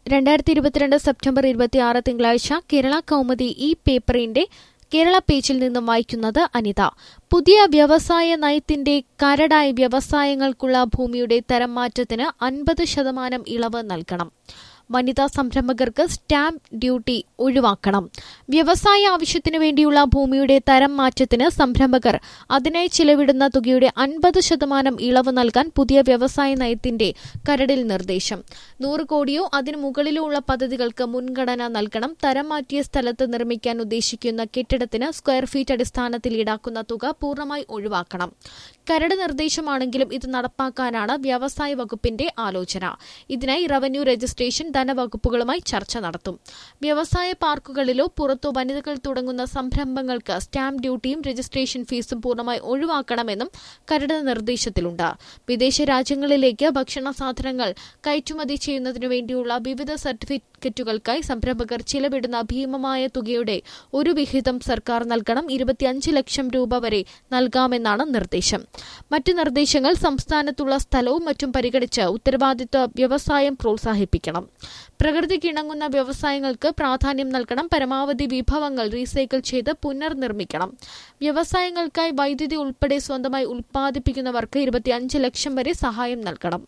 രണ്ടായിരത്തി ഇരുപത്തിരണ്ട് സെപ്റ്റംബർ ഇരുപത്തിയാറ് തിങ്കളാഴ്ച കേരള കൗമുദി ഈ പേപ്പറിന്റെ കേരള പേജിൽ നിന്നും വായിക്കുന്നത് അനിത പുതിയ വ്യവസായ നയത്തിന്റെ കരടായി വ്യവസായങ്ങൾക്കുള്ള ഭൂമിയുടെ തരം മാറ്റത്തിന് അൻപത് ശതമാനം ഇളവ് നൽകണം വനിതാ സംരംഭകർക്ക് സ്റ്റാമ്പ് ഡ്യൂട്ടി ഒഴിവാക്കണം വ്യവസായ ആവശ്യത്തിനു വേണ്ടിയുള്ള ഭൂമിയുടെ തരം മാറ്റത്തിന് സംരംഭകർ അതിനായി ചിലവിടുന്ന തുകയുടെ അൻപത് ശതമാനം ഇളവ് നൽകാൻ പുതിയ വ്യവസായ നയത്തിന്റെ കരടിൽ നിർദ്ദേശം നൂറ് കോടിയോ അതിനു മുകളിലോ ഉള്ള പദ്ധതികൾക്ക് മുൻഗണന നൽകണം തരം മാറ്റിയ സ്ഥലത്ത് നിർമ്മിക്കാൻ ഉദ്ദേശിക്കുന്ന കെട്ടിടത്തിന് സ്ക്വയർ ഫീറ്റ് അടിസ്ഥാനത്തിൽ ഈടാക്കുന്ന തുക പൂർണ്ണമായി ഒഴിവാക്കണം കരട് നിർദ്ദേശമാണെങ്കിലും ഇത് നടപ്പാക്കാനാണ് വ്യവസായ വകുപ്പിന്റെ ആലോചന ഇതിനായി റവന്യൂ രജിസ്ട്രേഷൻ ധനവകുപ്പുകളുമായി ചർച്ച നടത്തും വ്യവസായ പാർക്കുകളിലോ പുറത്തോ വനിതകൾ തുടങ്ങുന്ന സംരംഭങ്ങൾക്ക് സ്റ്റാമ്പ് ഡ്യൂട്ടിയും രജിസ്ട്രേഷൻ ഫീസും പൂർണ്ണമായി ഒഴിവാക്കണമെന്നും കരട് നിർദ്ദേശത്തിലുണ്ട് വിദേശ രാജ്യങ്ങളിലേക്ക് ഭക്ഷണ സാധനങ്ങൾ കയറ്റുമതി ചെയ്യുന്നതിനു വേണ്ടിയുള്ള വിവിധ സർട്ടിഫിക്കറ്റുകൾക്കായി സംരംഭകർ ചിലവിടുന്ന ഭീമമായ തുകയുടെ ഒരു വിഹിതം സർക്കാർ നൽകണം ഇരുപത്തിയഞ്ച് ലക്ഷം രൂപ വരെ നൽകാമെന്നാണ് നിർദ്ദേശം മറ്റ് നിർദ്ദേശങ്ങൾ സംസ്ഥാനത്തുള്ള സ്ഥലവും മറ്റും പരിഗണിച്ച് ഉത്തരവാദിത്വ വ്യവസായം പ്രോത്സാഹിപ്പിക്കണം പ്രകൃതിക്കിണങ്ങുന്ന വ്യവസായങ്ങൾക്ക് പ്രാധാന്യം നൽകണം പരമാവധി വിഭവങ്ങൾ റീസൈക്കിൾ ചെയ്ത് പുനർനിർമ്മിക്കണം വ്യവസായങ്ങൾക്കായി വൈദ്യുതി ഉൾപ്പെടെ സ്വന്തമായി ഉൽപ്പാദിപ്പിക്കുന്നവർക്ക് ഇരുപത്തിയഞ്ച് ലക്ഷം വരെ സഹായം നൽകണം